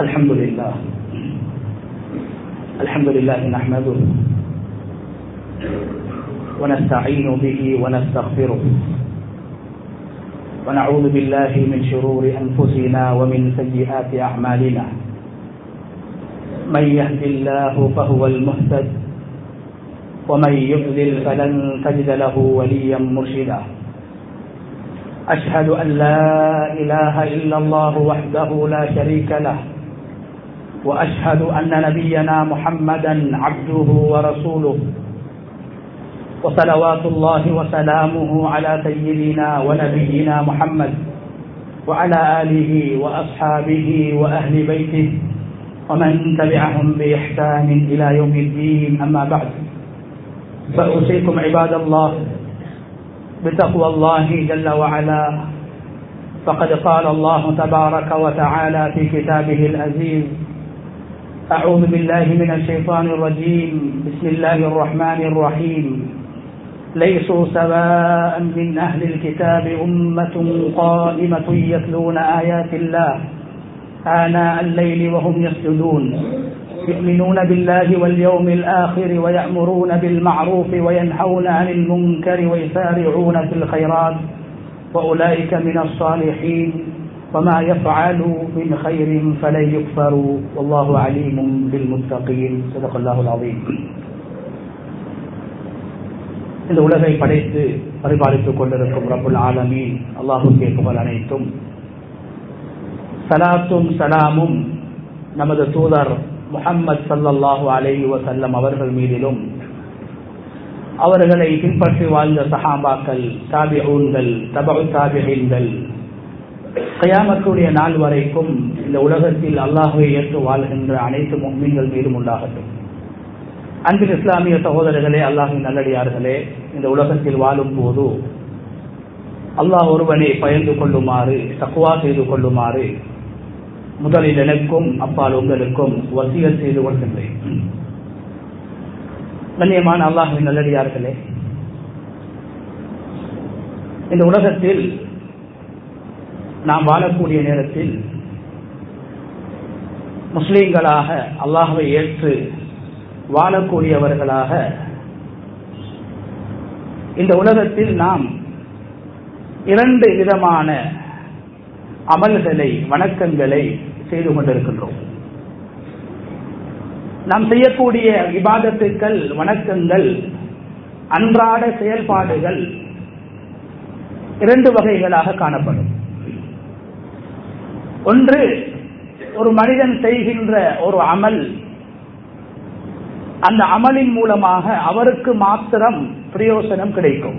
الحمد لله الحمد لله نحمده ونستعين به ونستغفره ونعوذ بالله من شرور أنفسنا ومن سيئات أعمالنا من يهد الله فهو المهتد ومن يضلل فلن تجد له وليا مرشدا أشهد أن لا إله إلا الله وحده لا شريك له وأشهد أن نبينا محمدا عبده ورسوله وصلوات الله وسلامه على سيدنا ونبينا محمد وعلى آله وأصحابه وأهل بيته ومن تبعهم بإحسان إلى يوم الدين أما بعد فأوصيكم عباد الله بتقوى الله جل وعلا فقد قال الله تبارك وتعالى في كتابه العزيز أعوذ بالله من الشيطان الرجيم بسم الله الرحمن الرحيم ليسوا سواء من أهل الكتاب أمة قائمة يتلون آيات الله آناء الليل وهم يسجدون يؤمنون بالله واليوم الآخر ويأمرون بالمعروف وينهون عن المنكر ويسارعون في الخيرات وأولئك من الصالحين وما يفعلوا من خير فلن يكفروا والله عليم بالمتقين صدق الله العظيم இந்த உலகை படைத்து பரிபாலித்துக் கொண்டிருக்கும் ரபுல் ஆலமீன் அல்லாஹுக்கே புகழ் அனைத்தும் சலாத்தும் சலாமும் நமது தூதர் முகம்மது சல்லல்லாஹு அலைஹி வசல்லம் அவர்கள் மீதிலும் அவர்களை பின்பற்றி வாழ்ந்த சஹாபாக்கள் தாபிஊன்கள் தபு தாபிகள் கயாமத்துடைய நாள் வரைக்கும் இந்த உலகத்தில் அல்லாஹுவை ஏற்று வாழ்கின்ற அனைத்து மீன்கள் மீதும் உண்டாகட்டும் அன்பின் இஸ்லாமிய சகோதரர்களே அல்லாஹின் நல்லடியார்களே இந்த உலகத்தில் வாழும் போது அல்லாஹ் ஒருவனை பயந்து கொள்ளுமாறு தக்குவா செய்து கொள்ளுமாறு முதலில் எனக்கும் அப்பால் உங்களுக்கும் வசியல் செய்து கொள்கின்றேன் கண்ணியமான அல்லாஹின் நல்லடியார்களே இந்த உலகத்தில் நாம் வாழக்கூடிய நேரத்தில் முஸ்லீம்களாக அல்லாஹவை ஏற்று வாழக்கூடியவர்களாக இந்த உலகத்தில் நாம் இரண்டு விதமான அமல்களை வணக்கங்களை செய்து கொண்டிருக்கின்றோம் நாம் செய்யக்கூடிய விவாதத்துக்கள் வணக்கங்கள் அன்றாட செயல்பாடுகள் இரண்டு வகைகளாக காணப்படும் ஒன்று ஒரு மனிதன் செய்கின்ற ஒரு அமல் அந்த அமலின் மூலமாக அவருக்கு மாத்திரம் பிரயோசனம் கிடைக்கும்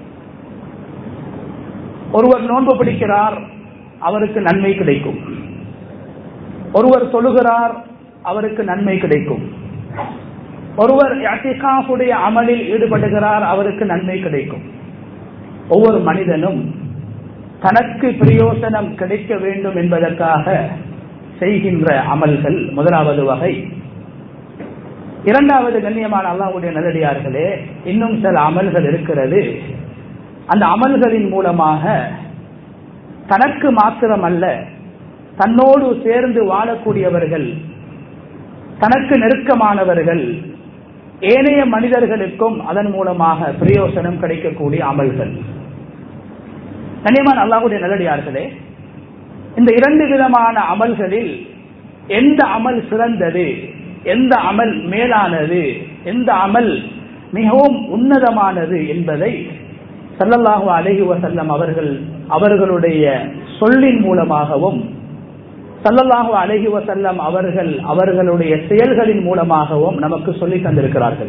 ஒருவர் நோன்பு பிடிக்கிறார் அவருக்கு நன்மை கிடைக்கும் ஒருவர் சொல்லுகிறார் அவருக்கு நன்மை கிடைக்கும் ஒருவர் அத்திகாஃபுடைய அமலில் ஈடுபடுகிறார் அவருக்கு நன்மை கிடைக்கும் ஒவ்வொரு மனிதனும் தனக்கு பிரயோசனம் கிடைக்க வேண்டும் என்பதற்காக செய்கின்ற அமல்கள் முதலாவது வகை இரண்டாவது கண்ணியமான அல்லாவுடைய நல்லடியார்களே இன்னும் சில அமல்கள் இருக்கிறது அந்த அமல்களின் மூலமாக தனக்கு மாத்திரம் அல்ல தன்னோடு சேர்ந்து வாழக்கூடியவர்கள் தனக்கு நெருக்கமானவர்கள் ஏனைய மனிதர்களுக்கும் அதன் மூலமாக பிரயோசனம் கிடைக்கக்கூடிய அமல்கள் கண்ணியமான அல்லாஹுடைய நல்லடியார்களே இந்த இரண்டு விதமான அமல்களில் எந்த அமல் சிறந்தது எந்த அமல் மேலானது எந்த அமல் மிகவும் உன்னதமானது என்பதை சல்லல்லாஹு அலஹி வசல்லம் அவர்கள் அவர்களுடைய சொல்லின் மூலமாகவும் சல்லல்லாஹு அலஹி வசல்லம் அவர்கள் அவர்களுடைய செயல்களின் மூலமாகவும் நமக்கு சொல்லி தந்திருக்கிறார்கள்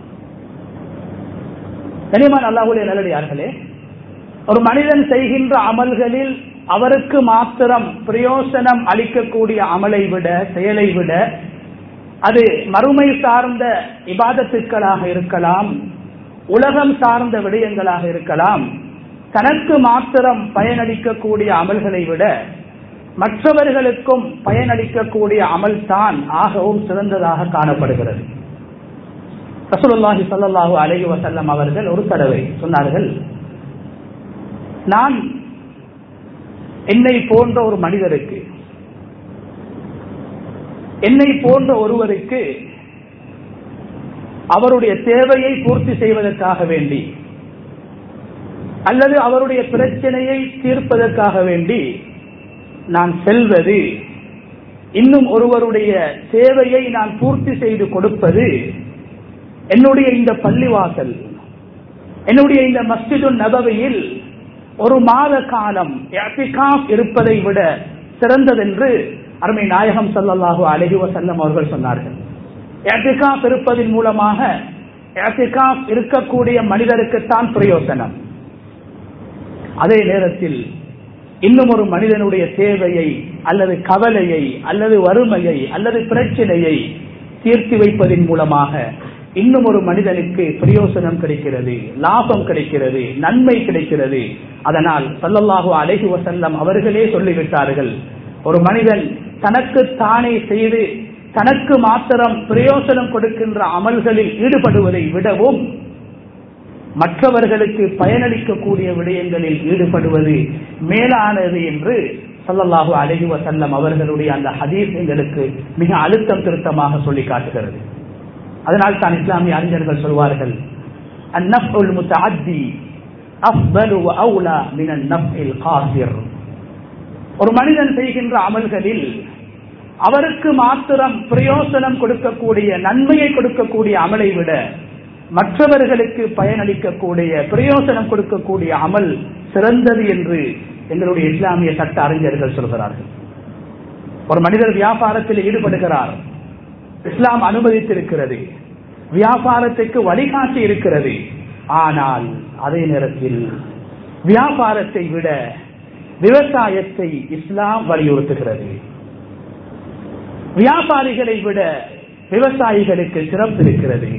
கனிமான் அல்லாஹுடைய நல்லடியார்களே ஒரு மனிதன் செய்கின்ற அமல்களில் அவருக்கு மாத்திரம் பிரயோசனம் அளிக்கக்கூடிய அமலை விட செயலை விட அது மறுமை சார்ந்த இபாதத்துக்களாக இருக்கலாம் உலகம் சார்ந்த விடயங்களாக இருக்கலாம் தனக்கு மாத்திரம் பயனளிக்கக்கூடிய அமல்களை விட மற்றவர்களுக்கும் பயனளிக்கக்கூடிய அமல் தான் ஆகவும் சிறந்ததாக காணப்படுகிறது ரசூலுல்லாஹி ஸல்லல்லாஹு அலைஹி வஸல்லம் அவர்கள் ஒரு தடவை சொன்னார்கள் நான் என்னை போன்ற ஒரு மனிதருக்கு என்னை போன்ற ஒருவருக்கு அவருடைய தேவையை பூர்த்தி செய்வதற்காக வேண்டி அல்லது அவருடைய பிரச்சனையை தீர்ப்பதற்காக வேண்டி நான் செல்வது இன்னும் ஒருவருடைய தேவையை நான் பூர்த்தி செய்து கொடுப்பது என்னுடைய இந்த பள்ளிவாசல் என்னுடைய இந்த மஸ்ஜிது நபவையில் ஒரு மாத காலம் இருப்பதை விட சிறந்ததென்று அருமை நாயகம் சல்லல்லாஹு அலஹி வசல்லம் அவர்கள் சொன்னார்கள் ஏத்திகாப் இருப்பதன் மூலமாக ஏத்திகாப் இருக்கக்கூடிய மனிதருக்குத்தான் பிரயோசனம் அதே நேரத்தில் இன்னும் ஒரு மனிதனுடைய தேவையை அல்லது கவலையை அல்லது வறுமையை அல்லது பிரச்சனையை தீர்த்து வைப்பதன் மூலமாக இன்னும் ஒரு மனிதனுக்கு பிரயோசனம் கிடைக்கிறது லாபம் கிடைக்கிறது நன்மை கிடைக்கிறது அதனால் சல்லல்லாஹு அலஹி வசல்லம் அவர்களே சொல்லிவிட்டார்கள் ஒரு மனிதன் தனக்கு தானே செய்து தனக்கு மாத்திரம் பிரயோசனம் கொடுக்கின்ற அமல்களில் ஈடுபடுவதை விடவும் மற்றவர்களுக்கு பயனளிக்கக்கூடிய விடயங்களில் ஈடுபடுவது மேலானது என்று சல்லல்லாஹு அலஹி வசல்லம் அவர்களுடைய அந்த ஹதீஸ் எங்களுக்கு மிக அழுத்தம் திருத்தமாக சொல்லி காட்டுகிறது அதனால் தான் இஸ்லாமிய அறிஞர்கள் சொல்வார்கள் அந்நஃபுல் முத்தஅத்தி அஃபலு வ அவுலா மின் அந்நஃபில் காசிர் ஒரு மனிதன் செய்கின்ற அமல்களில் அவருக்கு மாத்திரம் பிரயோசனம் கொடுக்கக்கூடிய நன்மையை கொடுக்கக்கூடிய அமலை விட மற்றவர்களுக்கு பயனளிக்கக்கூடிய பிரயோசனம் கொடுக்கக்கூடிய அமல் சிறந்தது என்று எங்களுடைய இஸ்லாமிய சட்ட அறிஞர்கள் சொல்கிறார்கள் ஒரு மனிதர் வியாபாரத்தில் ஈடுபடுகிறார் இஸ்லாம் அனுமதித்திருக்கிறது வியாபாரத்துக்கு வழிகாட்டி இருக்கிறது ஆனால் அதே நேரத்தில் வியாபாரத்தை விட விவசாயத்தை இஸ்லாம் வலியுறுத்துகிறது வியாபாரிகளை விட விவசாயிகளுக்கு சிறப்பு இருக்கிறது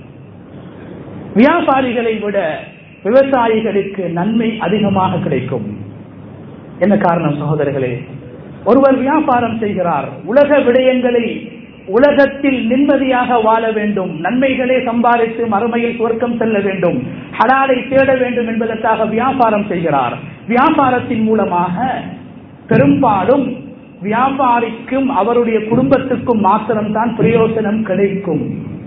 வியாபாரிகளை விட விவசாயிகளுக்கு நன்மை அதிகமாக கிடைக்கும் என்ன காரணம் சகோதரர்களே ஒருவர் வியாபாரம் செய்கிறார் உலக விடயங்களை உலகத்தில் நிம்மதியாக வாழ வேண்டும் நன்மைகளை சம்பாதித்து மறுமையில் சுவர்க்கம் செல்ல வேண்டும் ஹலாலை தேட வேண்டும் என்பதற்காக வியாபாரம் செய்கிறார் வியாபாரத்தின் மூலமாக பெரும்பாலும் வியாபாரிக்கும் அவருடைய குடும்பத்துக்கும் மாத்திரம்தான் பிரயோஜனம் கிடைக்கும்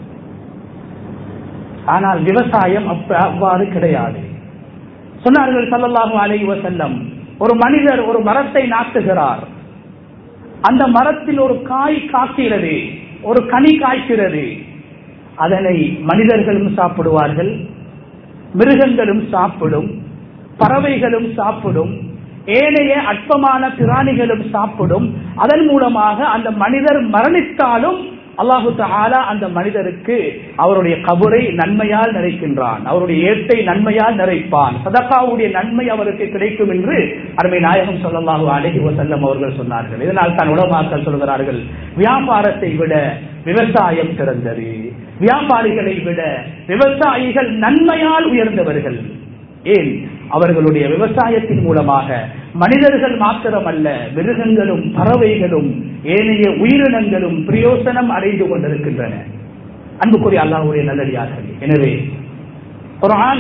ஆனால் விவசாயம் அவ்வாறு கிடையாது சொன்னார்கள் சல்லல்லாஹு அலைஹி வசல்லம் ஒரு மனிதர் ஒரு மரத்தை நாட்டுகிறார் அந்த மரத்தில் ஒரு காய் காக்கிறது ஒரு கனி காய்க்கிறது அதனை மனிதர்களும் சாப்பிடுவார்கள் மிருகங்களும் சாப்பிடும் பறவைகளும் சாப்பிடும் ஏனைய அற்பமான பிராணிகளும் சாப்பிடும் அதன் மூலமாக அந்த மனிதர் மரணித்தாலும் அல்லாஹு தாலா அந்த மனிதருக்கு அவருடைய கபரை நன்மையால் நிறைக்கின்றான் அவருடைய ஏட்டை நன்மையால் நிறைப்பான் சதக்காவுடைய நன்மை அவருக்கு கிடைக்கும் என்று அருமை நாயகம் சொல்லலாஹு அழகி வசல்லம் அவர்கள் சொன்னார்கள் இதனால் தான் உலமாக்கள் சொல்கிறார்கள் வியாபாரத்தை விட விவசாயம் சிறந்தது வியாபாரிகளை விட விவசாயிகள் நன்மையால் உயர்ந்தவர்கள் ஏன் அவர்களுடைய விவசாயத்தின் மூலமாக மனிதர்கள் மாத்திரமல்ல மிருகங்களும் பறவைகளும் ஏனைய உயிரினங்களும் பிரயோசனம் அடைந்து கொண்டிருக்கின்றன அன்புக்குரிய அல்லாஹுடைய நல்லடியார்கள் எனவே குரான்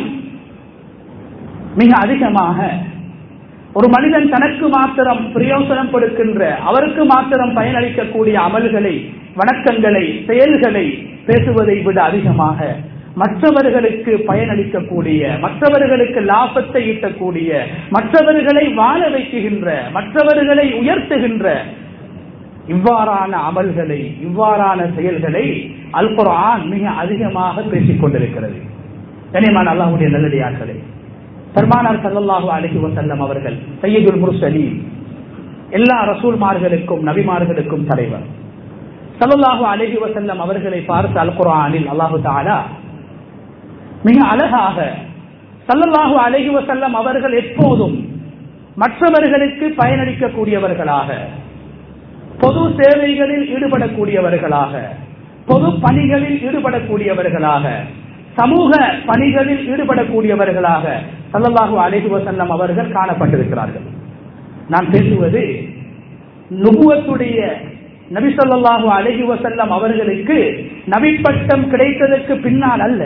மிக அதிகமாக ஒரு மனிதன் தனக்கு மாத்திரம் பிரயோசனம் கொடுக்கின்ற அவருக்கு மாத்திரம் பயனளிக்கக்கூடிய அமல்களை வணக்கங்களை செயல்களை பேசுவதை விட அதிகமாக மற்றவர்களுக்கு பயனளிக்கக்கூடிய மற்றவர்களுக்கு லாபத்தை ஈட்டக்கூடிய மற்றவர்களை வாழ வைக்குகின்ற மற்றவர்களை உயர்த்துகின்ற இவ்வாறான அமல்களை இவ்வாறான செயல்களை அல் குரான் மிக அதிகமாக பேசிக் கொண்டிருக்கிறது கனிமான் அல்லாஹுடைய நல்லடியார்களே பெருமானார் சல்லல்லாஹு அலஹி வசல்லம் அவர்கள் சையதுல் முர்சலீம் எல்லா ரசூல்மார்களுக்கும் நபிமார்களுக்கும் தலைவர் சல்லல்லாஹு அலஹி வசல்லம் அவர்களை பார்த்து அல் குரானில் அல்லாஹு தாலா மிக அழகாக சல்லல்லாஹு அலஹி வசல்லம் அவர்கள் எப்போதும் மற்றவர்களுக்கு பயனளிக்கக்கூடியவர்களாக பொது சேவைகளில் ஈடுபடக்கூடியவர்களாக பொது பணிகளில் ஈடுபடக்கூடியவர்களாக சமூக பணிகளில் ஈடுபடக்கூடியவர்களாக சல்லல்லாஹு அலஹி வசல்லம் அவர்கள் காணப்பட்டிருக்கிறார்கள் நான் பேசுவது நுகுவத்துடைய நபி சொல்லாஹு அலஹி வசல்லம் அவர்களுக்கு நபிப்பட்டம் கிடைத்ததற்கு பின்னால் அல்ல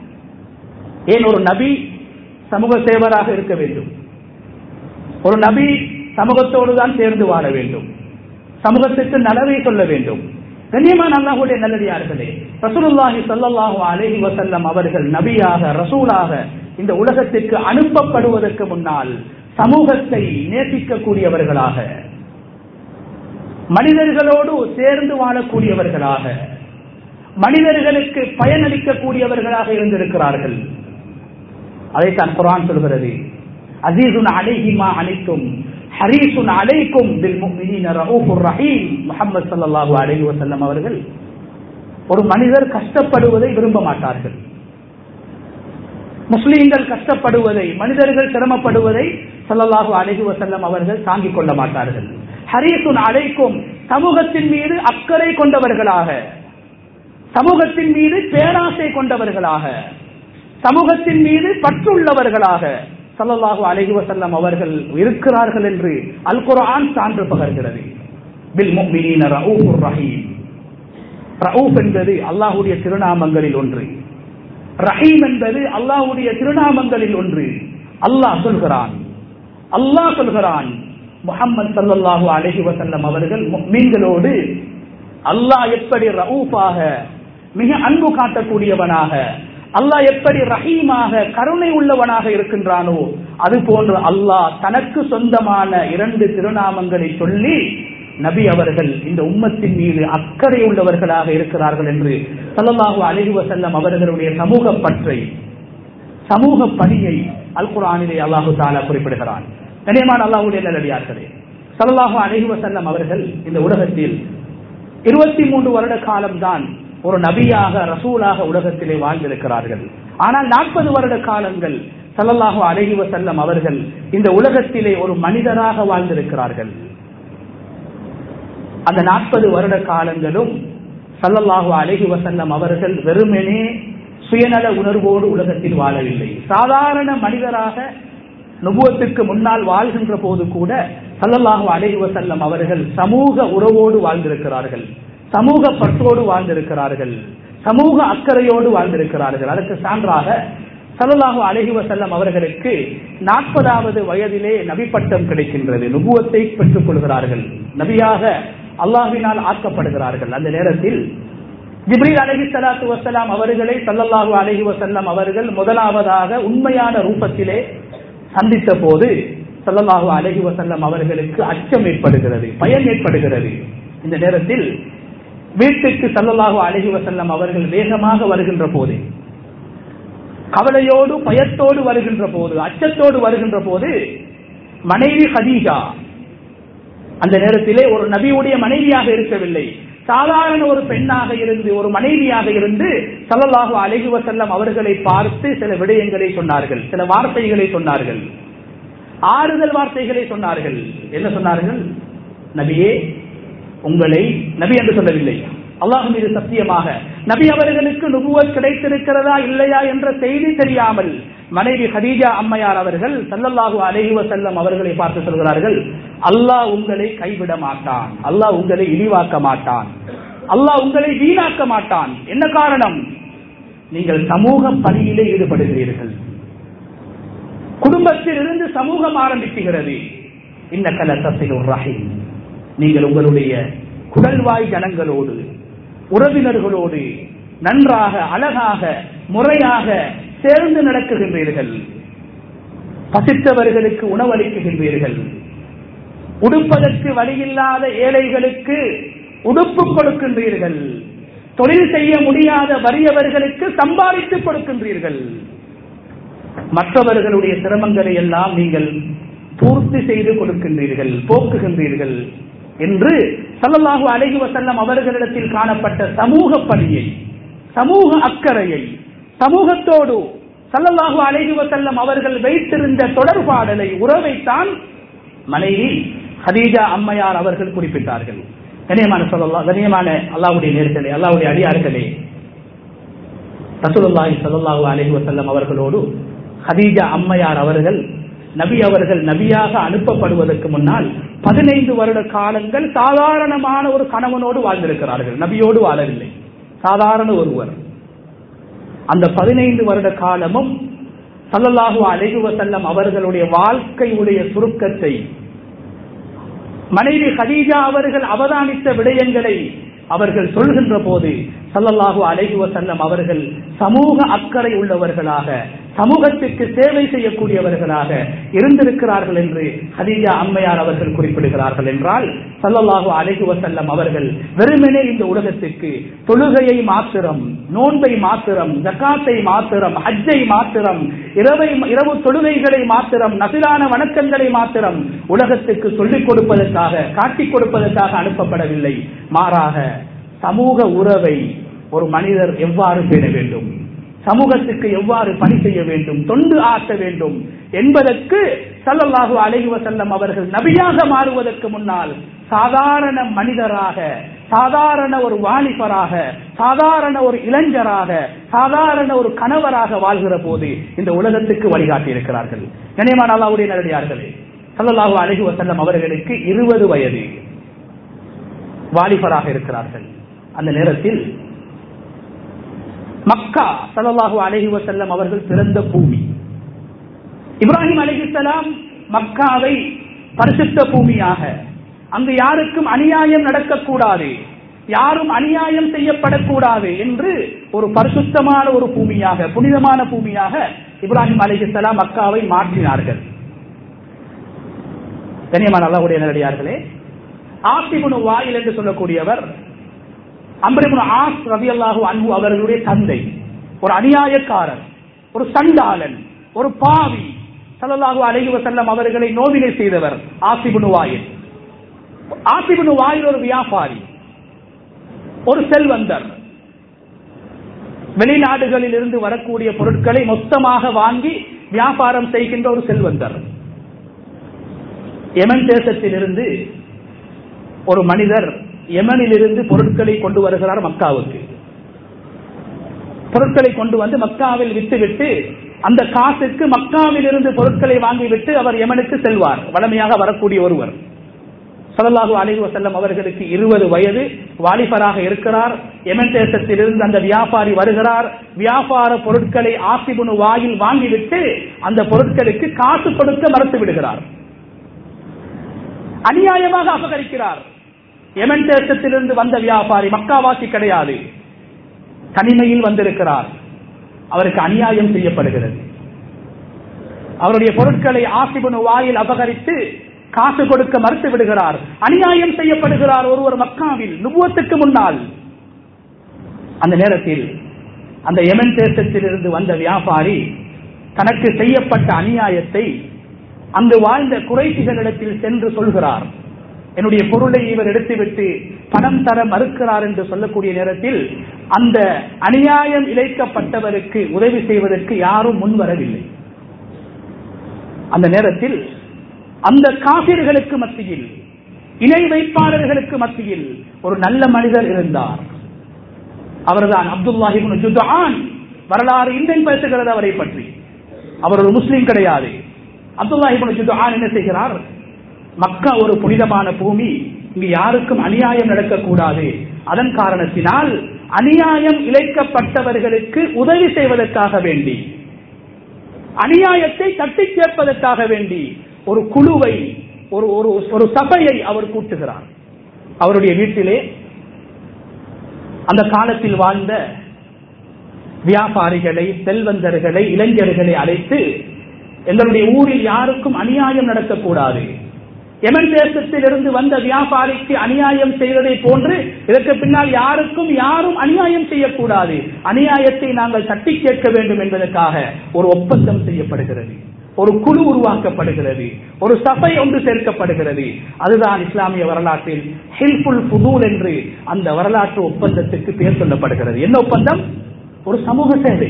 ஏன் ஒரு நபி சமூக சேவராக இருக்க வேண்டும் ஒரு நபி சமூகத்தோடு தான் சேர்ந்து வாழ வேண்டும் சமூகத்திற்கு நலவை சொல்ல வேண்டும் கண்ணியமான அல்லாஹுடைய நல்லடியார்களே ரசூலுல்லாஹி ஸல்லல்லாஹு அலைஹி வஸல்லம் அவர்கள் நபியாக ரசூலாக இந்த உலகத்திற்கு அனுப்பப்படுவதற்கு முன்னால் சமூகத்தை நேசிக்கக்கூடியவர்களாக மனிதர்களோடு சேர்ந்து வாழக்கூடியவர்களாக மனிதர்களுக்கு பயனளிக்கக்கூடியவர்களாக இருந்திருக்கிறார்கள் அதைத்தான் குரான் சொல்கிறது அசீசுன் அலைஹிமா அனைத்தும் ஹரீசுன் அலைக்கும் பில் முஃமினீன ரഊஃபுர் ரஹீம் முஹம்மது ஸல்லல்லாஹு அலைஹி வஸல்லம் அவர்கள் ஒரு மனிதர் கஷ்டப்படுவதை விரும்ப மாட்டார்கள் முஸ்லீம்கள் கஷ்டப்படுவதை மனிதர்கள் சிரமப்படுவதை ஸல்லல்லாஹு அலைஹி வஸல்லம் அவர்கள் தாங்கிக் கொள்ள மாட்டார்கள் ஹரீசுன் அலைக்கும் சமூகத்தின் மீது அக்கறை கொண்டவர்களாக சமூகத்தின் மீது பேராசை கொண்டவர்களாக சமூகத்தின் மீது பற்றுள்ளவர்களாக சல்லல்லாஹு அலைஹி வஸல்லம் அவர்கள் இருக்கிறார்கள் என்று அல் குர்ஆன் சான்று பகர்கிறது பில் முஃமினீன ரഊஃபுர் ரஹீம் ரഊஃப் என்பது அல்லாஹ்வுடைய திருநாமங்களில் ஒன்று ரஹீம் என்பது அல்லாஹ்வுடைய திருநாமங்களில் ஒன்று அல்லாஹ் சொல்கிறான் அல்லாஹ் சொல்கிறான் முஹம்மது ஸல்லல்லாஹு அலைஹி வஸல்லம் அவர்கள் முஃமின்களோடு அல்லாஹ் எப்படி ரഊஃபாக மிக அன்பு காட்டக்கூடியவனாக அல்லாஹ் எப்படி ரஹீமாக கருணை உள்ளவனாக இருக்கின்றானோ அது போன்று அல்லாஹ் தனக்கு சொந்தமான இரண்டு திருநாமங்களை சொல்லி நபி அவர்கள் இந்த உம்மத்தின் மீது அக்கறை உள்ளவர்களாக இருக்கிறார்கள் என்று சல்லல்லாஹு அலைஹி வஸல்லம் அவர்களுடைய சமூக பற்றை சமூக பணியை அல் குர்ஆனிலே அல்லாஹு தாலா குறிப்பிடுகிறான் கனியமான அல்லாஹ்வுடைய நல்லடியார்களே சல்லல்லாஹு அலைஹி வஸல்லம் அவர்கள் இந்த உலகத்தில் இருபத்தி மூன்று வருட காலம்தான் ஒரு நபியாக ரசூலாக உலகத்திலே வாழ்ந்திருக்கிறார்கள் ஆனால் நாற்பது வருட காலங்கள் சல்லல்லாஹு அலைஹி வஸல்லம் அவர்கள் இந்த உலகத்திலே ஒரு மனிதராக வாழ்ந்திருக்கிறார்கள் அந்த நாற்பது வருட காலங்களும் சல்லல்லாஹு அலைஹி வஸல்லம் அவர்கள் வெறுமனே சுயநல உணர்வோடு உலகத்தில் வாழவில்லை சாதாரண மனிதராக நுபுவத்துக்கு முன்னால் வாழ்கின்ற போது கூட சல்லல்லாஹு அலைஹி வஸல்லம் அவர்கள் சமூக உறவோடு வாழ்ந்திருக்கிறார்கள் சமூக பற்றோடு வாழ்ந்திருக்கிறார்கள் சமூக அக்கறையோடு வாழ்ந்திருக்கிறார்கள் அதற்கு சான்றாக சல்லல்லாஹு அலைஹி வஸல்லம் அவர்களுக்கு நாற்பதாவது வயதிலே நபி பட்டம் கிடைக்கின்றது நுபுவத்தை பெற்றுக் கொள்கிறார்கள் நபியாக அல்லாஹ்வினால் ஆக்கப்படுகிறார்கள் அந்த நேரத்தில் ஜிப்ரீல் அலஹி சலாத்து வசலாம் அவர்களை சல்லல்லாஹு அலஹி வசல்லம் அவர்கள் முதலாவதாக உண்மையான ரூபத்திலே சந்தித்த போது சல்லல்லாஹு அலஹி வசல்லம் அவர்களுக்கு அச்சம் ஏற்படுகிறது பயம் ஏற்படுகிறது இந்த நேரத்தில் வீட்டுக்கு சல்லல்லாஹு அலஹி வசல்லம் அவர்கள் வேகமாக வருகின்ற போது கவலையோடு பயத்தோடு வருகின்ற போது அச்சத்தோடு வருகின்ற போது மனைவி ஹதீஜா அந்த நேரத்திலே ஒரு நபியுடைய மனைவியாக இருக்கவில்லை சாதாரண ஒரு பெண்ணாக இருந்து ஒரு மனைவியாக இருந்து சல்லல்லாஹு அலைஹி வசல்லம் அவர்களை பார்த்து சில விடயங்களை சொன்னார்கள் சில வார்த்தைகளை சொன்னார்கள் ஆறுதல் வார்த்தைகளை சொன்னார்கள் என்ன சொன்னார்கள் நபியே உங்களை நபி என்று சொல்லவில்லை அல்லாஹ் மீது சத்தியமாக நபி அவர்களுக்கு நுபுவத் கிடைத்திருக்கிறதா இல்லையா என்ற செய்தி தெரியாமல் மனைவி ஹதீஜா அம்மையார் அவர்கள் சல்லல்லாஹு அலைஹி வசல்லம் அவர்களை பார்த்து சொல்கிறார்கள் அல்லாஹ் உங்களை கைவிட மாட்டான் அல்லாஹ் உங்களை இழிவாக்க மாட்டான் அல்லாஹ் உங்களை வீணாக்க மாட்டான் என்ன காரணம் நீங்கள் சமூக பணியிலே ஈடுபடுகிறீர்கள் குடும்பத்தில் இருந்து சமூகம் ஆரம்பிக்குகிறது இந்த கலசத்தில் ஒரு ரஹீம் நீங்கள் உங்களுடைய குடல்வாய் ஜனங்களோடு உறவினர்களோடு நன்றாக அழகாக முறையாக சேர்ந்து நடக்குகின்றீர்கள் பசித்தவர்களுக்கு உணவளிக்குகின்றீர்கள் உடுப்பதற்கு வழியில்லாத ஏழைகளுக்கு உடுப்பு கொடுக்கின்றீர்கள் தொழில் செய்ய முடியாத வறியவர்களுக்கு சம்பாதித்து கொடுக்கின்றீர்கள் மற்றவர்களுடைய சிரமங்களை எல்லாம் நீங்கள் பூர்த்தி செய்து கொடுக்கின்றீர்கள் போக்குகின்றீர்கள் என்று சல்லல்லாஹு அலைஹி வசல்லம் அவர்களிடத்தில் காணப்பட்ட சமூக பணியை சமூக அக்கறையை சமூகத்தோடு சல்லல்லாஹு அலைஹி வசல்லம் அவர்கள் வைத்திருந்த தொடர்பாடலை உறவைத்தான் மனைவி ஹதீஜா அம்மையார் அவர்கள் குறிப்பிட்டார்கள் கனியமான சொல்லல்லா கனியமான அல்லாவுடைய நேர்களே அல்லாவுடைய அடியார்களே ரசூலுல்லாஹி ஸல்லல்லாஹு அலைஹி வஸல்லம் அவர்களோடு ஹதீஜா அம்மையார் அவர்கள் நபி அவர்கள் நபியாக அனுப்பப்படுவதற்கு முன்னால் பதினைந்து வருட காலங்கள் சாதாரணமான ஒரு கணவனோடு வாழ்ந்திருக்கிறார்கள் நபியோடு வாழவில்லை சாதாரண ஒருவர் அந்த பதினைந்து வருட காலமும் சல்லல்லாஹு அலைஹி வஸல்லம் அவர்களுடைய வாழ்க்கையுடைய சுருக்கத்தை மனைவி ஹதீஜா அவர்கள் அவதானித்த விடயங்களை அவர்கள் சொல்கின்ற போது சல்லல்லாஹு அலைஹி வசல்லம் அவர்கள் சமூக அக்கறை உள்ளவர்களாக சமூகத்திற்கு சேவை செய்யக்கூடியவர்களாக இருந்திருக்கிறார்கள் என்று ஹதீஜா அம்மையார் அவர்கள் குறிப்பிடுகிறார்கள் என்றால் சல்லல்லாஹு அலைஹி வசல்லம் அவர்கள் வெறுமனே இந்த உலகத்திற்கு தொழுகையை மாத்திரம் நோன்பை மாத்திரம் ஜக்காத்தை மாத்திரம் ஹஜ்ஜை மாத்திரம் இரவை இரவு தொழுகைகளை மாத்திரம் நசிலான வணக்கங்களை மாத்திரம் உலகத்துக்கு சொல்லிக் கொடுப்பதற்காக காட்டிக் கொடுப்பதற்காக அனுப்பப்படவில்லை மாறாக சமூக உறவை ஒரு மனிதர் எவ்வாறு பேண வேண்டும் சமூகத்துக்கு எவ்வாறு பணி செய்ய வேண்டும் தொண்டு ஆற்ற வேண்டும் என்பதற்கு சல்லல்லாஹு அலைஹி வஸல்லம் அவர்கள் நபியாக மாறுவதற்கு முன்னால் சாதாரண மனிதராக சாதாரண ஒரு வாலிபராக சாதாரண ஒரு இளைஞராக சாதாரண ஒரு கணவராக வாழ்கிற போது இந்த உலகத்துக்கு வழிகாட்டி இருக்கிறார்கள் கனியமான அல்லாவுடைய நேரடியார்களே சல்லல்லாஹு அலைஹி வஸல்லம் அவர்களுக்கு இருபது வயது வாலிபராக இருக்கிறார்கள் அந்த நேரத்தில் மக்கா சல்லாஹூ அலஹி வசல்லம் அவர்கள் பிறந்த பூமி இப்ராஹிம் அலிஹிசலாம் மக்காவை பரிசுத்த பூமியாக அங்கு யாருக்கும் அநியாயம் நடக்கக்கூடாது யாரும் அநியாயம் செய்யப்படக்கூடாது என்று ஒரு பரிசுத்தமான ஒரு பூமியாக புனிதமான பூமியாக இப்ராஹிம் அலிஹிசலாம் மக்காவை மாற்றினார்கள் கனியமான அல்லாவுடைய நேரடியார்களே ஆசிபுனு வாயில் என்று சொல்லக்கூடியவர் அம்பரிபுன் ஆஸ் ரவி அல்லாஹு அன்பு அவர்களுடைய தந்தை ஒரு அநியாயக்காரர் ஒரு சண்டாளன் ஒரு பாவி சல்லல்லாஹு அலைஹி வசல்லம் அவர்களை நோவினை செய்தவர் ஆசிபுனு வாயில் ஆசிபுனு வாயில் ஒரு வியாபாரி ஒரு செல்வந்தர் வெளிநாடுகளில் இருந்து வரக்கூடிய பொருட்களை மொத்தமாக வாங்கி வியாபாரம் செய்கின்ற ஒரு செல்வந்தர் எமன் தேசத்திலிருந்து ஒரு மனிதர் யமனிலிருந்து பொருட்களை கொண்டு வருகிறார் மக்காவுக்கு பொருட்களை கொண்டு வந்து மக்காவில் விட்டுவிட்டு அந்த காசுக்கு மக்காவில் இருந்து பொருட்களை வாங்கிவிட்டு அவர் யமனுக்கு செல்வார் வளமையாக வரக்கூடிய ஒருவர் சல்லாஹூ அலி வசல்லம் அவர்களுக்கு இருபது வயது வாலிபராக இருக்கிறார் எமன் தேசத்திலிருந்து அந்த வியாபாரி வருகிறார் வியாபார பொருட்களை ஆசிபுனு வாயில் வாங்கிவிட்டு அந்த பொருட்களுக்கு காசு கொடுக்க மறுத்து விடுகிறார் அநியாயமாக அபகரிக்கிறார் எமன் தேசத்திலிருந்து வந்த வியாபாரி மக்காவாசி கிடையாது தனிமையில் வந்திருக்கிறார் அவருக்கு அநியாயம் செய்யப்படுகிறது அவருடைய பொருட்களை ஆசிபனு வாயில் அபகரித்து காசு கொடுக்க மறுத்து விடுகிறார் அநியாயம் செய்யப்படுகிறார் ஒருவர் மக்காவில் நுபுவத்துக்கு முன்னால் அந்த நேரத்தில் அந்த எமன் தேசத்திலிருந்து வந்த வியாபாரி தனக்கு செய்யப்பட்ட அநியாயத்தை அங்கு வாழ்ந்த குறைசிகளிடத்தில் சென்று சொல்கிறார் என்னுடைய பொருளை இவர் எடுத்துவிட்டு பணம் தர மறுக்கிறார் என்று சொல்லக்கூடிய நேரத்தில் அந்த அநியாயம் இழைக்கப்பட்டவருக்கு உதவி செய்வதற்கு யாரும் முன்வரவில்லை அந்த நேரத்தில் அந்த காபிர்களுக்கு மத்தியில் இணை வைப்பாளர்களுக்கு மத்தியில் ஒரு நல்ல மனிதர் இருந்தார் அவர்தான் அப்துல்லாஹிபின் ஜுதான் வரலாறு இன்றைய பேசுகிறது அவரை பற்றி அவர் ஒரு முஸ்லீம் கிடையாது அப்துல்லாஹிபின் ஜுதான் என்ன செய்கிறார் மக்கா ஒரு புனிதமான பூமி இங்கு யாருக்கும் அநியாயம் நடக்கக்கூடாது அதன் காரணத்தினால் அநியாயம் இழைக்கப்பட்டவர்களுக்கு உதவி செய்வதற்காக வேண்டி அநியாயத்தை தட்டி கேட்பதற்காக வேண்டி ஒரு குழுவை ஒரு ஒரு ஒரு சபையை அவர் கூட்டுகிறார் அவருடைய வீட்டிலே அந்த காலத்தில் வாழ்ந்த வியாபாரிகளை செல்வந்தர்களை இளைஞர்களை அழைத்து எங்களுடைய ஊரில் யாருக்கும் அநியாயம் நடக்கக்கூடாது எமன் தேசத்திலிருந்து வந்த வியாபாரிக்கு அநியாயம் செய்வதை போன்று இதற்கு பின்னால் யாருக்கும் யாரும் அநியாயம் செய்யக்கூடாது அநியாயத்தை நாங்கள் தட்டி கேட்க வேண்டும் என்பதற்காக ஒரு ஒப்பந்தம் செய்யப்படுகிறது ஒரு குழு உருவாக்கப்படுகிறது ஒரு சபை ஒன்று சேர்க்கப்படுகிறது அதுதான் இஸ்லாமிய வரலாற்றில் ஹில்புல் புதூல் என்று அந்த வரலாற்று ஒப்பந்தத்துக்கு பேர் சொல்லப்படுகிறது என்ன ஒப்பந்தம் ஒரு சமூக சேவை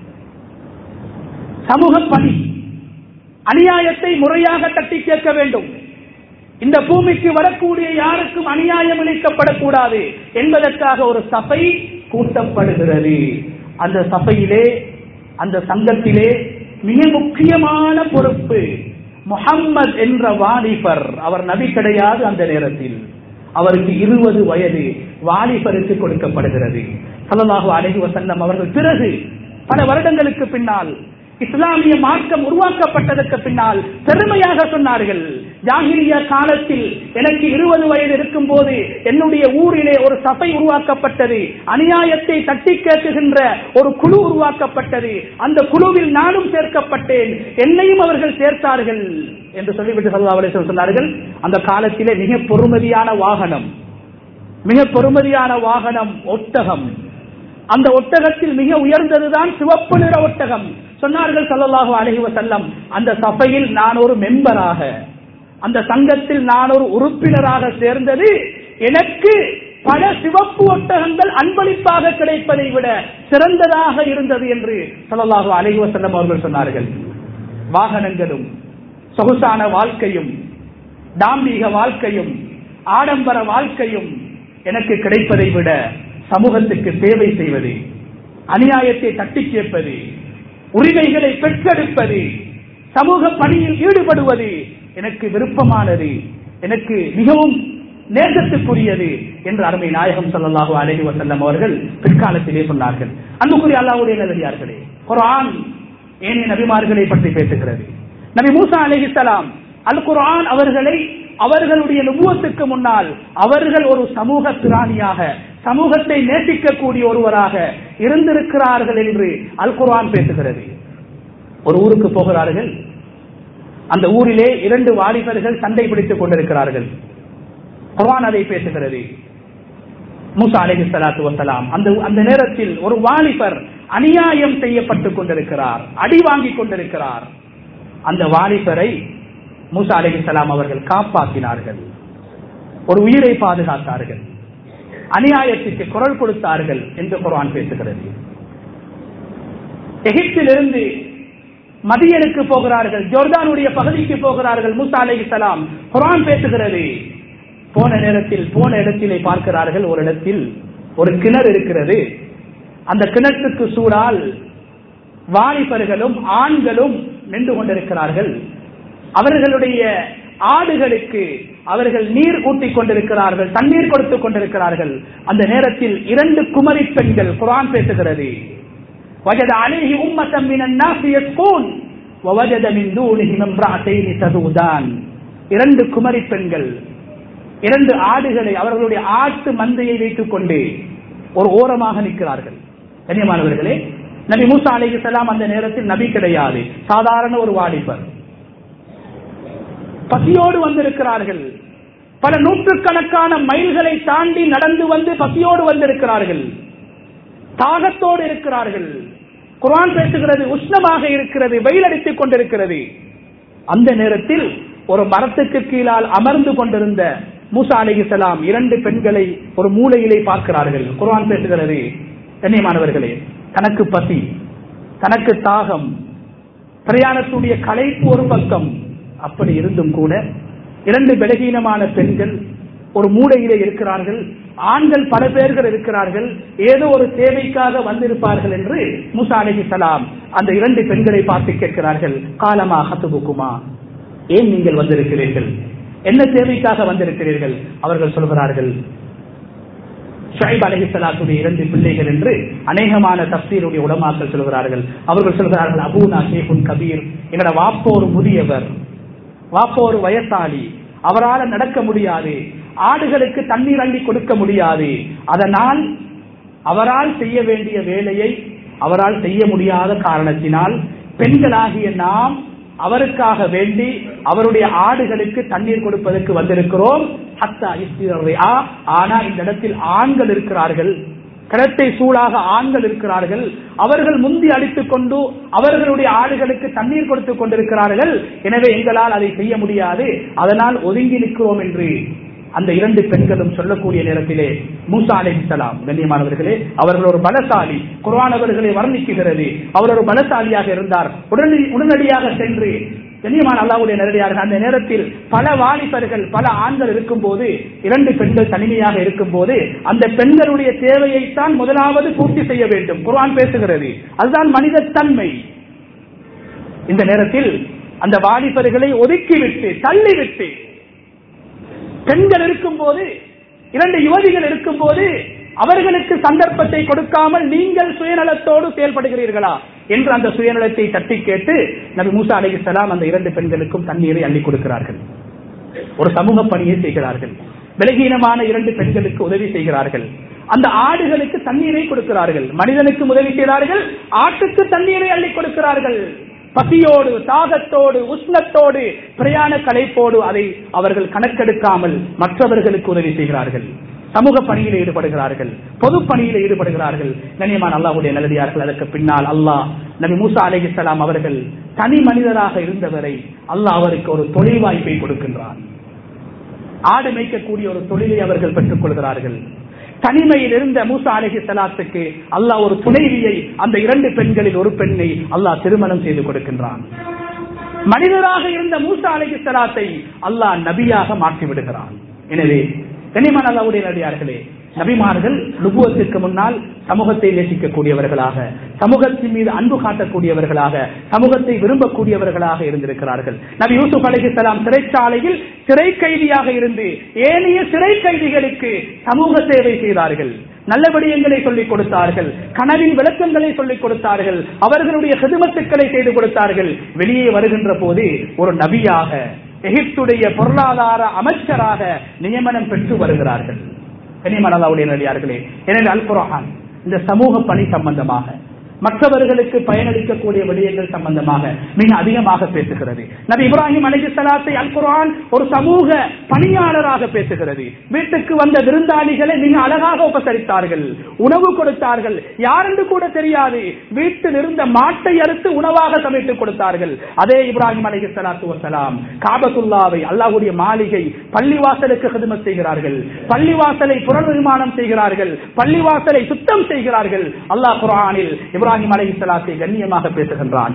சமூக பணி அநியாயத்தை முறையாக தட்டி கேட்க வேண்டும் இந்த பூமிக்கு வரக்கூடிய யாருக்கும் அநியாயம் இழைக்கப்படக்கூடாது என்பதற்காக ஒரு சபை கூட்டப்படுகிறது அந்த சபையிலே அந்த சங்கத்திலே மிக முக்கியமான பொறுப்பு முகம்மது என்ற வாலிபர் அவர் நபி கிடையாது அந்த நேரத்தில் அவருக்கு இருபது வயது வாலிபருக்கு கொடுக்கப்படுகிறது சல்லல்லாஹு அலைஹி வசல்லம் அவர்கள் பிறகு பல வருடங்களுக்கு பின்னால் இஸ்லாமிய மார்க்கம் உருவாக்கப்பட்டதற்கு பின்னால் பெருமையாக சொன்னார்கள் ஜாகிரிய காலத்தில் எனக்கு இருபது வயது இருக்கும் போது என்னுடைய ஊரிலே ஒரு சபை உருவாக்கப்பட்டது அநியாயத்தை தட்டி கேட்குகின்ற ஒரு குழு உருவாக்கப்பட்டது அந்த குழுவில் நானும் சேர்க்கப்பட்டேன் என்னையும் அவர்கள் சேர்த்தார்கள் என்று சொல்லிவிட்டு சல்லா சொன்னார்கள் அந்த காலத்திலே மிக பொறுமதியான வாகனம் மிக பொறுமதியான வாகனம் ஒட்டகம் அந்த ஒட்டகத்தில் மிக உயர்ந்ததுதான் சிவப்பு நிற ஒட்டகம் சொன்னார்கள் சல்லல்லாஹு அலஹி வசல்லம் அந்த சபையில் நான் ஒரு மெம்பராக அந்த சங்கத்தில் நான் ஒரு உறுப்பினராக சேர்ந்தது எனக்கு பல சிவப்பு ஒட்டகங்கள் அன்பளிப்பாக கிடைப்பதை விட சிறந்ததாக இருந்தது என்று சல்லல்லாஹு அலஹி வசல்லம் அவர்கள் சொன்னார்கள் வாகனங்களும் சொகுசான வாழ்க்கையும் தாம்பீக வாழ்க்கையும் ஆடம்பர வாழ்க்கையும் எனக்கு கிடைப்பதை விட சமூகத்துக்கு சேவை செய்வது அநியாயத்தை தட்டி கேட்பது உரிமைகளை பெற்றெடுப்பது சமூக பணியில் ஈடுபடுவது எனக்கு விருப்பமானது எனக்கு மிகவும் நேசத்துக்குரியது என்று அருமை நாயகம் சொல்லலாக அழகி வசல்லம் அவர்கள் பிற்காலத்திலே சொன்னார்கள் அன்புக்குரிய அல்லாவுடைய நல்லடியார்களே குரான் ஏனைய நபிமார்களை பற்றி பேசுகிறது நபி மூசா அலிஹிசலாம் அல் குரான் அவர்களை அவர்களுடைய நுபுவத்துக்கு முன்னால் அவர்கள் ஒரு சமூக பிராணியாக சமூகத்தை நேசிக்கக்கூடிய ஒருவராக இருந்திருக்கிறார்கள் என்று அல் குர்ஆன் பேசுகிறது ஒரு ஊருக்கு போகிறார்கள் அந்த ஊரிலே இரண்டு வாலிபர்கள் சண்டை பிடித்துக் கொண்டிருக்கிறார்கள் குர்ஆன் அதை பேசுகிறது மூசா அலஹி சலாத்து வசலாம் அந்த அந்த நேரத்தில் ஒரு வாலிபர் அநியாயம் செய்யப்பட்டுக் கொண்டிருக்கிறார் அடி வாங்கி கொண்டிருக்கிறார் அந்த வாலிபரை மூசா அலஹி சலாம் அவர்கள் காப்பாற்றினார்கள் ஒரு உயிரை பாதுகாத்தார்கள் அநியாயத்திற்கு குரல் கொடுத்தார்கள் என்று குர்ஆன் பேசுகிறது எகிப்திலிருந்து மதியனுக்கு போகிறார்கள் ஜோர்தானுடைய பகுதிக்கு போகிறார்கள் மூசா அலஹி சலாம் குரான் பேசுகிறது போன நேரத்தில் போன இடத்திலே பார்க்கிறார்கள் ஒரு இடத்தில் ஒரு கிணறு இருக்கிறது அந்த கிணற்றுக்கு சூழால் வாலிபர்களும் ஆண்களும் நின்று கொண்டிருக்கிறார்கள் அவர்களுடைய ஆடுகளுக்கு அவர்கள் நீர் ஊட்டிக் கொண்டிருக்கிறார்கள் தண்ணீர் கொடுத்துக் கொண்டிருக்கிறார்கள் அந்த நேரத்தில் இரண்டு குமரி பெண்கள் குரான் பேசுகிறது وجد عليه أمة من الناس يسقون ووجد من دونهم امرأتين تذودان இரண்டு குமரி பெண்கள் இரண்டு ஆடுகளை அவர்களுடைய ஆட்டு மந்தையை வைத்துக் கொண்டு ஒரு ஓரமாக நிற்கிறார்கள் கண்ணியமானவர்களே நபி மூசா அலைஹி ஸலாம் அந்த நேரத்தில் நபி கிடையாது சாதாரண ஒரு வாலிபர் பசியோடு வந்திருக்கிறார்கள் பல நூற்றுக்கணக்கான மைல்களை தாண்டி நடந்து வந்து பசியோடு வந்திருக்கிறார்கள் தாகத்தோடு இருக்கிறார்கள் குரான் பேசுகிறது உஷ்ணமாக இருக்கிறது வெயில் அடித்துக் கொண்டிருக்கிறது அந்த நேரத்தில் ஒரு மரத்துக்கு கீழால் அமர்ந்து கொண்டிருந்த மூசா அலிசலாம் இரண்டு பெண்களை ஒரு மூலையிலே பார்க்கிறார்கள் குரான் பேசுகிறது கண்ணியமானவர்களே தனக்கு பசி தனக்கு தாகம் பிரயாணத்துடைய களைப்பு ஒரு பக்கம் அப்படி இருந்தும் கூட இரண்டு பலகீனமான பெண்கள் ஒரு மூலையிலே இருக்கிறார்கள் ஆண்கள் பல பேர்கள் இருக்கிறார்கள் ஏதோ ஒரு தேவைக்காக வந்திருப்பார்கள் என்று முசா அலி சலாம் அந்த இரண்டு பெண்களை பார்த்து கேட்கிறார்கள் காலமா ஹத்துபுக்குமா ஏன் நீங்கள் வந்திருக்கிறீர்கள் என்ன தேவைக்காக வந்திருக்கிறீர்கள் அவர்கள் சொல்கிறார்கள் ஷைப் அலஹி சலாத்துடைய இரண்டு பிள்ளைகள் என்று அநேகமான தப்சீருடைய உடமாக்கள் சொல்கிறார்கள் அவர்கள் சொல்கிறார்கள் அபூனா ஷேகுன் கபீர் எங்களோட வாப்போர் முதியவர் வாப்போர் வயசாளி அவரால் நடக்க முடியாது ஆடுகளுக்கு தண்ணீர் அள்ளி கொடுக்க முடியாது அதனால் அவரால் செய்ய வேண்டிய வேலையை அவரால் செய்ய முடியாத காரணத்தினால் பெண்களாகிய நாம் அவருக்காக வேண்டி அவருடைய ஆடுகளுக்கு தண்ணீர் கொடுப்பதற்கு வந்திருக்கிறோம் ஆனா இந்த இடத்தில் ஆண்கள் இருக்கிறார்கள் கிணத்தை சூழாக ஆண்கள் இருக்கிறார்கள் அவர்கள் முந்தி அடித்துக் கொண்டு அவர்களுடைய ஆடுகளுக்கு தண்ணீர் கொடுத்துக் கொண்டிருக்கிறார்கள் எனவே எங்களால் அதை செய்ய முடியாது அதனால் ஒதுங்கி நிற்கிறோம் என்று அந்த இரண்டு பெண்களும் சொல்லக்கூடிய நேரத்திலே மூசா அலிசலாம் கண்ணியமானவர்களே அவர்கள் ஒரு பலசாலி குர்ஆன் அவர்களை வர்ணிக்குகிறது அவர் ஒரு பலசாலியாக இருந்தார் உடனடி உடனடியாக சென்று கண்ணியமான அல்லாவுடைய நேரடியாக அந்த நேரத்தில் பல வாலிபர்கள் பல ஆண்கள் இருக்கும் போது இரண்டு பெண்கள் தனிமையாக இருக்கும் போது அந்த பெண்களுடைய தேவையைத்தான் முதலாவது பூர்த்தி செய்ய வேண்டும் குர்ஆன் பேசுகிறது அதுதான் மனித தன்மை இந்த நேரத்தில் அந்த வாலிபர்களை ஒதுக்கிவிட்டு தள்ளிவிட்டு பெண்கள் இருக்கும் போது இரண்டு யுவதிகள் இருக்கும் போது அவர்களுக்கு சந்தர்ப்பத்தை கொடுக்காமல் நீங்கள் சுயநலத்தோடு செயல்படுகிறீர்களா என்று அந்த சுயநலத்தை தட்டி கேட்டு நபி மூசா அலி சலாம் அந்த இரண்டு பெண்களுக்கும் தண்ணீரை அள்ளி கொடுக்கிறார்கள் ஒரு சமூக பணியை செய்கிறார்கள் விலகீனமான இரண்டு பெண்களுக்கு உதவி செய்கிறார்கள் அந்த ஆடுகளுக்கு தண்ணீரை கொடுக்கிறார்கள் மனிதனுக்கு உதவி செய்கிறார்கள் ஆட்டுக்கு தண்ணீரை அள்ளி கொடுக்கிறார்கள் பசியோடு தாகத்தோடு உஷ்ணத்தோடு பிரயாண கலைப்போடு அதை அவர்கள் கணக்கெடுக்காமல் மற்றவர்களுக்கு உதவி செய்கிறார்கள் சமூக பணியில் ஈடுபடுகிறார்கள் பொது பணியில் ஈடுபடுகிறார்கள் கண்ணியமான அல்லாஹுடைய நல்லடியார்கள் அதற்கு பின்னால் அல்லாஹ் நபி மூசா அலிஹிஸ்லாம் அவர்கள் தனி மனிதராக இருந்தவரை அல்லாஹ் அவருக்கு ஒரு தொழில் வாய்ப்பை கொடுக்கின்றான் ஆடு மேய்க்கக்கூடிய ஒரு தொழிலை அவர்கள் பெற்றுக் கொள்கிறார்கள் தனிமையில் இருந்த மூசா அலஹி சலாத்துக்கு அல்லாஹ் ஒரு துணைவியை அந்த இரண்டு பெண்களில் ஒரு பெண்ணை அல்லாஹ் திருமணம் செய்து கொடுக்கின்றான் மனிதராக இருந்த மூசா அலஹி சலாத்தை அல்லாஹ் நபியாக மாற்றி விடுகிறான் எனவே கனிமன் அல்லாவுடைய நடிகார்களே நபிமார்கள் நுபுவத்திற்கு முன்னால் சமூகத்தை நேசிக்கக்கூடியவர்களாக சமூகத்தின் மீது அன்பு காட்டக்கூடியவர்களாக சமூகத்தை விரும்பக்கூடியவர்களாக இருந்திருக்கிறார்கள் நபி யூசுப் அலிஹலாம் சிறைச்சாலையில் சிறை கைதியாக இருந்து ஏனைய சிறை கைதிகளுக்கு சமூக சேவை செய்தார்கள் நல்ல விடயங்களை சொல்லிக் கொடுத்தார்கள் கனவின் விளக்கங்களை சொல்லிக் கொடுத்தார்கள் அவர்களுடைய ஹிதுமத்துக்களை செய்து கொடுத்தார்கள் வெளியே வருகின்ற போது ஒரு நபியாக எகிப்துடைய பொருளாதார அமைச்சராக நியமனம் பெற்று வருகிறார்கள் கனிமலாவுடைய நடிகார்களே எனவே அல் குரான் இந்த சமூக பணி சம்பந்தமாக மற்றவர்களுக்கு பயனளிக்கக்கூடிய விடயங்கள் சம்பந்தமாக மிக அதிகமாக பேசுகிறது நபி இப்ராஹிம் அலி சலாத்தை அல் குரான் ஒரு சமூக பணியாளராக பேசுகிறது வீட்டுக்கு வந்த விருந்தாளிகளை மிக அழகாக உபசரித்தார்கள் உணவு கொடுத்தார்கள் யாரென்று கூட தெரியாது வீட்டில் இருந்த மாட்டை அறுத்து உணவாக சமைத்து கொடுத்தார்கள் அதே இப்ராஹிம் அலி சலாத்து வசலாம் காபத்துல்லாவை அல்லாஹுடைய மாளிகை பள்ளிவாசலுக்கு ஹிதமத் செய்கிறார்கள் பள்ளிவாசலை புனர்நிர்மாணம் செய்கிறார்கள் பள்ளிவாசலை சுத்தம் செய்கிறார்கள் அல்லாஹ் குரானில் இப்ராஹிம் இப்ராஹிம் அலை சலாத்தை கண்ணியமாக பேசுகின்றான்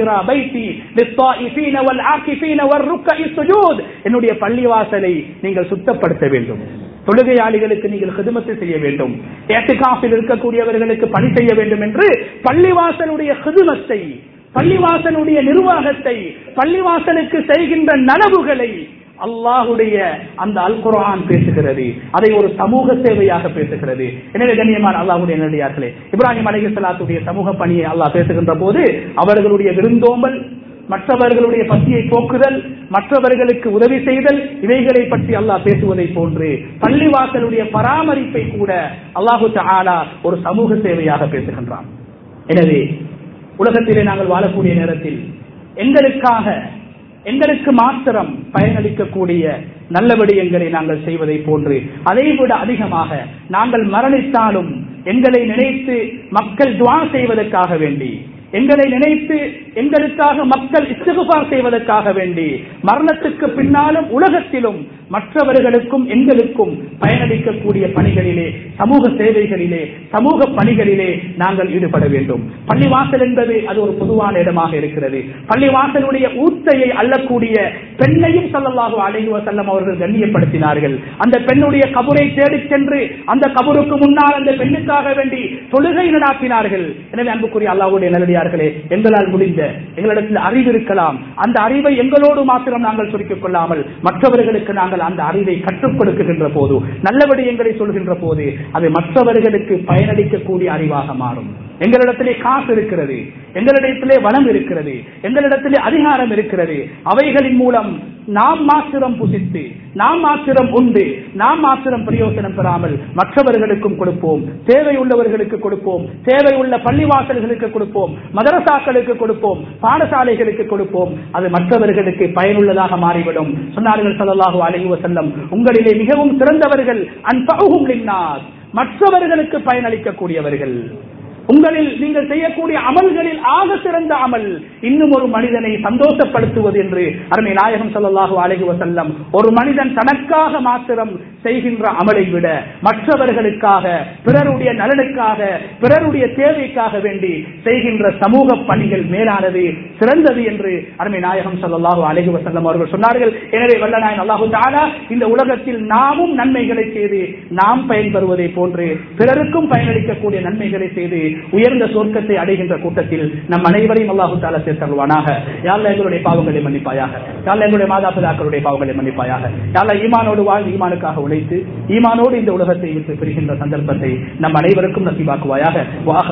என்னுடைய பள்ளிவாசலை நீங்கள் சுத்தப்படுத்த வேண்டும் தொழுகையாளிகளுக்கு நீங்கள் ஹிதுமத்தை செய்ய வேண்டும் ஏட்டுக்காப்பில் இருக்கக்கூடியவர்களுக்கு பணி செய்ய வேண்டும் என்று பள்ளிவாசலுடைய ஹிதுமத்தை பள்ளிவாசலுடைய நிர்வாகத்தை பள்ளிவாசலுக்கு செய்கின்ற நனவுகளை அல்லாஹுடைய அந்த அல் குரான் பேசுகிறது அதை ஒரு சமூக சேவையாக பேசுகிறது எனவே கண்ணியமான அல்லாஹுடைய நடிகார்களே இப்ராஹிம் அலிகலாத்துடைய சமூக பணியை அல்லாஹ் பேசுகின்ற போது அவர்களுடைய விருந்தோம்பல் மற்றவர்களுடைய பசியை போக்குதல் மற்றவர்களுக்கு உதவி செய்தல் இவைகளை பற்றி அல்லாஹ் பேசுவதை போன்று பள்ளிவாசலுடைய பராமரிப்பை கூட அல்லாஹு ஆலா ஒரு சமூக சேவையாக பேசுகின்றான் எனவே உலகத்திலே நாங்கள் வாழக்கூடிய நேரத்தில் எங்களுக்காக எங்களுக்கு மாத்திரம் பயனளிக்கக்கூடிய நல்ல விடயங்களை நாங்கள் செய்வதை போன்று அதை விட அதிகமாக நாங்கள் மரணித்தாலும் எங்களை நினைத்து மக்கள் துவா செய்வதற்காக வேண்டி எங்களை நினைத்து எங்களுக்காக மக்கள் இஸ்திகுபார் செய்வதற்காக வேண்டி மரணத்துக்கு பின்னாலும் உலகத்திலும் மற்றவர்களுக்கும் எங்களுக்கும் பயனளிக்கக்கூடிய பணிகளிலே சமூக சேவைகளிலே சமூக பணிகளிலே நாங்கள் ஈடுபட வேண்டும் பள்ளிவாசல் என்பது அது ஒரு பொதுவான இடமாக இருக்கிறது பள்ளிவாசலுடைய ஊத்தையை அள்ளக்கூடிய பெண்ணையும் சல்லல்லாஹு அலைஹி வஸல்லம் அவர்கள் கண்ணியப்படுத்தினார்கள் அந்த பெண்ணுடைய கபரை தேடிச் சென்று அந்த கபருக்கு முன்னால் அந்த பெண்ணுக்காக வேண்டி தொழுகை நடாத்தினார்கள் எனவே அன்புக்குரிய அல்லாஹ்வுடைய நல்லடியார்களே எங்களால் முடிந்த எங்களிடத்தில் அறிவு இருக்கலாம் அந்த அறிவை எங்களோடு மாத்திரம் நாங்கள் சுருக்கிக் கொள்ளாமல் மற்றவர்களுக்கு நாங்கள் அந்த அறிவை கற்றுக் கொடுக்கின்ற போது நல்ல விடயங்களை சொல்கின்ற போது அது மற்றவர்களுக்கு பயனளிக்கக்கூடிய அறிவாக மாறும் எங்களிடத்திலே காசு இருக்கிறது எங்களிடத்திலே வளம் இருக்கிறது எங்களிடத்திலே அதிகாரம் இருக்கிறது அவைகளின் மூலம் நாம் மாத்திரம் புசித்து நாம் மாத்திரம் உண்டு நாம் மாத்திரம் பிரயோசனம் பெறாமல் மற்றவர்களுக்கும் கொடுப்போம் தேவை உள்ளவர்களுக்கு கொடுப்போம் தேவை உள்ள பள்ளிவாசல்களுக்கு கொடுப்போம் மதரசாக்களுக்கு கொடுப்போம் பாடசாலைகளுக்கு கொடுப்போம் அது மற்றவர்களுக்கு பயனுள்ளதாக மாறிவிடும் சொன்னார்கள் சல்லாஹூ அலஹி வசல்லம் உங்களிலே மிகவும் சிறந்தவர்கள் அன்பகும் மற்றவர்களுக்கு பயனளிக்கக்கூடியவர்கள் உங்களில் நீங்கள் செய்யக்கூடிய அமல்களில் ஆக சிறந்த அமல் இன்னும் ஒரு மனிதனை சந்தோஷப்படுத்துவது என்று அருமை நாயகம் சல்லாஹூ அலஹி வசல்லம் ஒரு மனிதன் தனக்காக மாத்திரம் செய்கின்ற அமலை விட மற்றவர்களுக்காக பிறருடைய நலனுக்காக பிறருடைய தேவைக்காக வேண்டி செய்கின்ற சமூக பணிகள் மேலானது சிறந்தது என்று அருமை நாயகம் சல்லாஹூ அலஹி வசல்லம் அவர்கள் சொன்னார்கள் எனவே வல்ல நாயன் அல்லாஹு தாலா இந்த உலகத்தில் நாமும் நன்மைகளை செய்து நாம் பயன்பெறுவதை போன்று பிறருக்கும் பயனளிக்கக்கூடிய நன்மைகளை செய்து உயர்ந்த சொர்க்கத்தை அடைகின்ற கூட்டத்தில் நம் அனைவரையும் அல்லாஹு தாலா சேர்த்தருவானாக யாழ்ல எங்களுடைய பாவங்களை மன்னிப்பாயாக யாழ்ல எங்களுடைய மாதா பிதாக்களுடைய பாவங்களை மன்னிப்பாயாக யாழ்ல ஈமானோடு வாழ்ந்து ஈமானுக்காக உழைத்து ஈமானோடு இந்த உலகத்தை விட்டு பிரிகின்ற சந்தர்ப்பத்தை நம் அனைவருக்கும் நசிவாக்குவாயாக